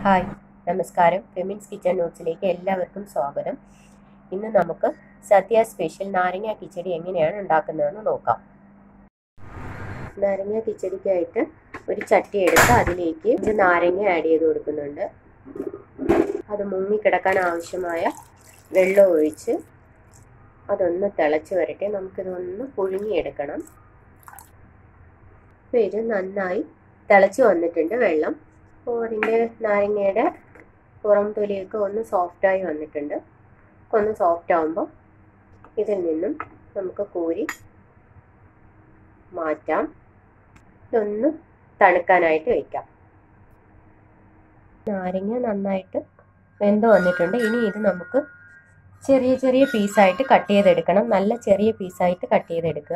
hi നമസ്കാരം ഫെമിൻസ് kitchen നോട്ട്സിലേക്ക് എല്ലാവർക്കും സ്വാഗതം ഇന്ന് നമുക്ക് സദ്യ സ്പെഷ്യൽ നാരങ്ങ കിച്ചടി എങ്ങനെയാണ് ഉണ്ടാക്കുന്നതെന്ന് നോക്കാം നാരങ്ങ കിച്ചടിക്കായിട്ട് ഒരു ചട്ടി എടുത്ത് അതിലേക്ക് ഒരു നാരങ്ങ ആഡ് ചെയ്ത് കൊടുക്കുന്നുണ്ട് അത് മുങ്ങിക്കിടക്കാൻ ആവശ്യമായ വെള്ളം ഒഴിച്ച് അതൊന്ന് തിളച്ച് വരട്ടെ നമുക്കിതൊന്ന് പുഴുങ്ങിയെടുക്കണം അപ്പോൾ ഇത് നന്നായി തിളച്ച് വന്നിട്ടുണ്ട് വെള്ളം അപ്പോൾ അതിൻ്റെ നാരങ്ങയുടെ പുറം തൊലിയൊക്കെ ഒന്ന് സോഫ്റ്റായി വന്നിട്ടുണ്ട് ഒന്ന് സോഫ്റ്റ് ആകുമ്പോൾ ഇതിൽ നിന്നും നമുക്ക് കോരി മാറ്റാം ഇതൊന്ന് തണുക്കാനായിട്ട് വയ്ക്കാം നാരങ്ങ നന്നായിട്ട് വെന്ത് വന്നിട്ടുണ്ട് ഇനി ഇത് നമുക്ക് ചെറിയ ചെറിയ പീസായിട്ട് കട്ട് ചെയ്തെടുക്കണം നല്ല ചെറിയ പീസായിട്ട് കട്ട് ചെയ്തെടുക്കുക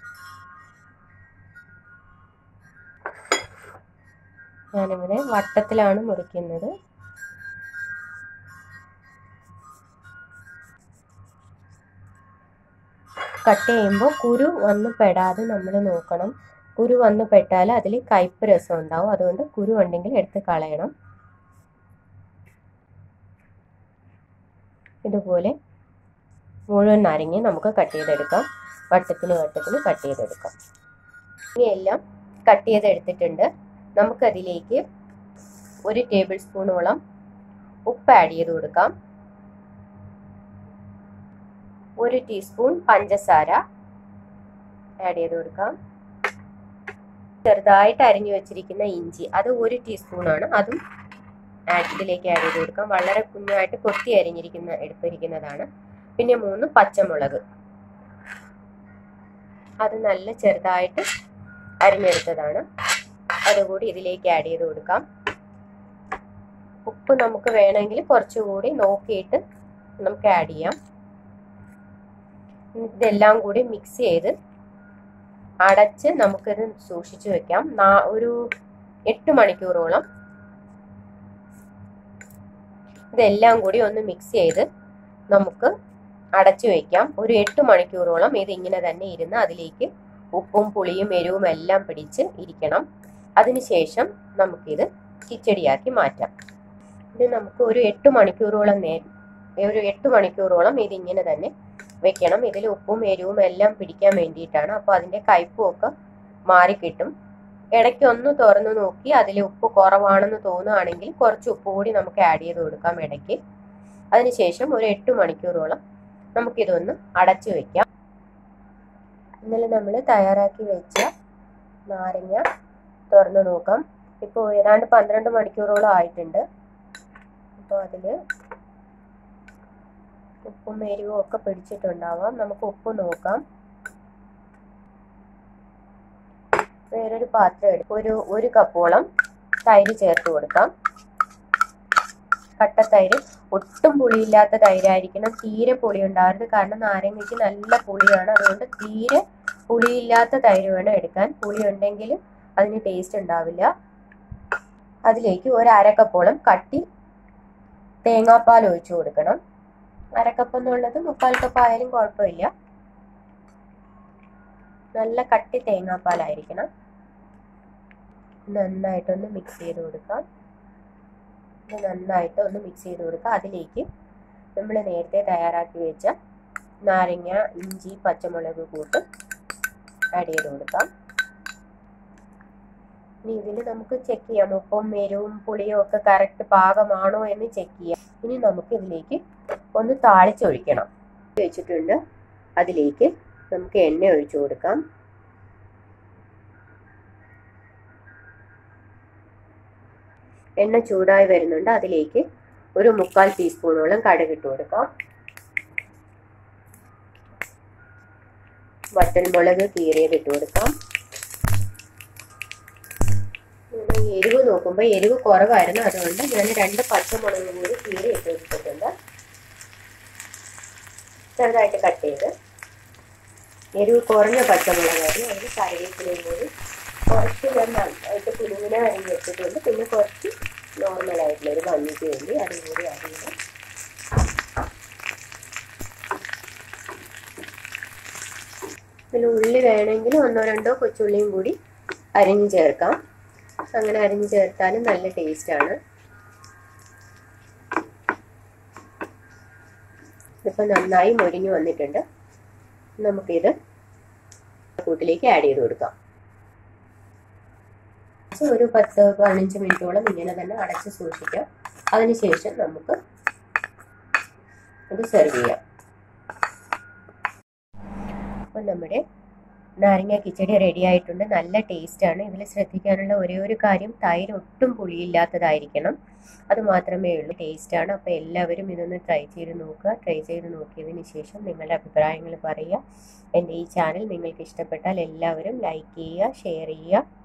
ഞാനിവിടെ വട്ടത്തിലാണ് മുറിക്കുന്നത് കട്ട് ചെയ്യുമ്പോൾ കുരു വന്ന് പെടാതെ നമ്മൾ നോക്കണം കുരു വന്ന് പെട്ടാൽ അതിൽ കയ്പ്പ് രസം ഉണ്ടാവും അതുകൊണ്ട് കുരു ഉണ്ടെങ്കിൽ എടുത്ത് കളയണം ഇതുപോലെ മുഴുവൻ നാരങ്ങ നമുക്ക് കട്ട് ചെയ്തെടുക്കാം വട്ടത്തിന് വട്ടത്തിന് കട്ട് ചെയ്തെടുക്കാം ഇനിയെല്ലാം കട്ട് ചെയ്തെടുത്തിട്ടുണ്ട് നമുക്കതിലേക്ക് ഒരു ടേബിൾ സ്പൂണോളം ഉപ്പ് ആഡ് ചെയ്ത് കൊടുക്കാം ഒരു ടീസ്പൂൺ പഞ്ചസാര ആഡ് ചെയ്ത് കൊടുക്കാം ചെറുതായിട്ട് അരിഞ്ഞു വെച്ചിരിക്കുന്ന ഇഞ്ചി അത് ഒരു ടീസ്പൂണാണ് അതും ഇതിലേക്ക് ആഡ് ചെയ്ത് കൊടുക്കാം വളരെ കുഞ്ഞായിട്ട് കൊത്തി അരിഞ്ഞിരിക്കുന്ന എടുത്തിരിക്കുന്നതാണ് പിന്നെ മൂന്ന് പച്ചമുളക് അത് നല്ല ചെറുതായിട്ട് അരിഞ്ഞെടുത്തതാണ് അതുകൂടി ഇതിലേക്ക് ആഡ് ചെയ്ത് കൊടുക്കാം ഉപ്പ് നമുക്ക് വേണമെങ്കിൽ കുറച്ചുകൂടി നോക്കിയിട്ട് നമുക്ക് ആഡ് ചെയ്യാം ഇതെല്ലാം കൂടി മിക്സ് ചെയ്ത് അടച്ച് നമുക്കിത് സൂക്ഷിച്ചു വെക്കാം ഒരു എട്ട് മണിക്കൂറോളം ഇതെല്ലാം കൂടി ഒന്ന് മിക്സ് ചെയ്ത് നമുക്ക് അടച്ചു വെക്കാം ഒരു എട്ട് മണിക്കൂറോളം ഇത് ഇങ്ങനെ തന്നെ ഇരുന്ന് അതിലേക്ക് ഉപ്പും പുളിയും എരിവും എല്ലാം പിടിച്ച് ഇരിക്കണം അതിനുശേഷം നമുക്കിത് കിച്ചടിയാക്കി മാറ്റാം ഇത് നമുക്ക് ഒരു എട്ട് മണിക്കൂറോളം നേരം ഒരു എട്ട് മണിക്കൂറോളം ഇതിങ്ങനെ തന്നെ വെക്കണം ഇതിൽ ഉപ്പും എരിവും എല്ലാം പിടിക്കാൻ വേണ്ടിയിട്ടാണ് അപ്പോൾ അതിൻ്റെ കയ്പും ഒക്കെ മാറിക്കിട്ടും ഇടയ്ക്ക് ഒന്ന് തുറന്നു നോക്കി അതിൽ ഉപ്പ് കുറവാണെന്ന് തോന്നുകയാണെങ്കിൽ കുറച്ച് ഉപ്പ് കൂടി നമുക്ക് ആഡ് ചെയ്ത് കൊടുക്കാം ഇടയ്ക്ക് അതിനുശേഷം ഒരു എട്ട് മണിക്കൂറോളം നമുക്കിതൊന്ന് അടച്ചു വെക്കാം ഇന്നലെ നമ്മൾ തയ്യാറാക്കി വെച്ച നാരങ്ങ തുറന്നു നോക്കാം ഇപ്പോൾ ഏതാണ്ട് പന്ത്രണ്ട് മണിക്കൂറോളം ആയിട്ടുണ്ട് അപ്പോൾ അതിൽ ഉപ്പും എരിവും ഒക്കെ പിടിച്ചിട്ടുണ്ടാവാം നമുക്ക് ഉപ്പ് നോക്കാം വേറൊരു പാത്രം എടുക്കും ഒരു ഒരു കപ്പോളം തൈര് ചേർത്ത് കൊടുക്കാം കട്ടത്തൈര് ഒട്ടും പുളിയില്ലാത്ത തൈരായിരിക്കണം തീരെ പുളി ഉണ്ടാവരുത് കാരണം നാരങ്ങയ്ക്ക് നല്ല പുളിയാണ് അതുകൊണ്ട് തീരെ പുളിയില്ലാത്ത തൈര് വേണം എടുക്കാൻ പുളി ഉണ്ടെങ്കിൽ അതിന് ടേസ്റ്റ് ഉണ്ടാവില്ല അതിലേക്ക് ഒരു അരക്കപ്പോളം കട്ടി തേങ്ങാപ്പാൽ ഒഴിച്ചു കൊടുക്കണം അരക്കപ്പ് എന്നുള്ളത് മുക്കാൽ കപ്പ് ആയാലും കുഴപ്പമില്ല നല്ല കട്ടി തേങ്ങാപ്പാലായിരിക്കണം നന്നായിട്ടൊന്ന് മിക്സ് ചെയ്ത് കൊടുക്കാം ഇത് നന്നായിട്ട് ഒന്ന് മിക്സ് ചെയ്ത് കൊടുക്കുക അതിലേക്ക് നമ്മൾ നേരത്തെ തയ്യാറാക്കി വെച്ച നാരങ്ങ ഇഞ്ചി പച്ചമുളക് കൂട്ട് ആഡ് ചെയ്ത് കൊടുക്കാം ഇനി ഇതിൽ നമുക്ക് ചെക്ക് ചെയ്യാം ഉപ്പും എരിവും പുളിയും ഒക്കെ കറക്റ്റ് പാകമാണോ എന്ന് ചെക്ക് ചെയ്യാം ഇനി നമുക്ക് ഇതിലേക്ക് ഒന്ന് താളിച്ചൊഴിക്കണം വെച്ചിട്ടുണ്ട് അതിലേക്ക് നമുക്ക് എണ്ണ ഒഴിച്ചു കൊടുക്കാം എണ്ണ ചൂടായി വരുന്നുണ്ട് അതിലേക്ക് ഒരു മുക്കാൽ ടീസ്പൂണോളം കടുകിട്ട് കൊടുക്കാം വറ്റൽമുളക് കീറിയത് ഇട്ട് കൊടുക്കാം എരിവ് നോക്കുമ്പോൾ എരിവ് കുറവായിരുന്നു അതുകൊണ്ട് ഞാൻ രണ്ട് പച്ചമുളക് കൂടി കീറി ഇട്ട് കൊടുത്തിട്ടുണ്ട് ചെറുതായിട്ട് കട്ട് ചെയ്ത് എരിവ് കുറഞ്ഞ പച്ചമുളകായിരുന്നു അതിന് കറിവേപ്പിലയും കൂടി കുറച്ച് ഞാൻ നന്നായിട്ട് കുരുവിനെ അരിഞ്ഞ് വെച്ചിട്ടുണ്ട് പിന്നെ കുറച്ച് നോർമൽ ആയിട്ടുള്ള ഒരു ഭംഗിക്ക് വേണ്ടി അതും കൂടി അറിയണം പിന്നെ ഉള്ളി വേണമെങ്കിൽ ഒന്നോ രണ്ടോ കൊച്ചുള്ളിയും കൂടി അരിഞ്ഞ് ചേർക്കാം അങ്ങനെ അരിഞ്ഞ് ചേർത്താലും നല്ല ടേസ്റ്റാണ് ഇപ്പം നന്നായി മൊരിഞ്ഞു വന്നിട്ടുണ്ട് നമുക്കിത് കൂട്ടിലേക്ക് ആഡ് ചെയ്ത് കൊടുക്കാം ഒരു പത്ത് പതിനഞ്ച് മിനിറ്റോളം ഇങ്ങനെ തന്നെ അടച്ച് സൂക്ഷിക്കാം അതിനുശേഷം നമുക്ക് ഇത് സെർവ് ചെയ്യാം അപ്പം നമ്മുടെ നാരങ്ങ കിച്ചടി റെഡി ആയിട്ടുണ്ട് നല്ല ടേസ്റ്റാണ് ഇതിൽ ശ്രദ്ധിക്കാനുള്ള ഒരേ ഒരു കാര്യം തൈര് ഒട്ടും പുളിയില്ലാത്തതായിരിക്കണം അത് മാത്രമേ ഉള്ളൂ ടേസ്റ്റാണ് അപ്പോൾ എല്ലാവരും ഇതൊന്ന് ട്രൈ ചെയ്ത് നോക്കുക ട്രൈ ചെയ്ത് നോക്കിയതിന് ശേഷം നിങ്ങളുടെ അഭിപ്രായങ്ങൾ പറയുക എൻ്റെ ഈ ചാനൽ നിങ്ങൾക്ക് ഇഷ്ടപ്പെട്ടാൽ എല്ലാവരും ലൈക്ക് ചെയ്യുക ഷെയർ ചെയ്യുക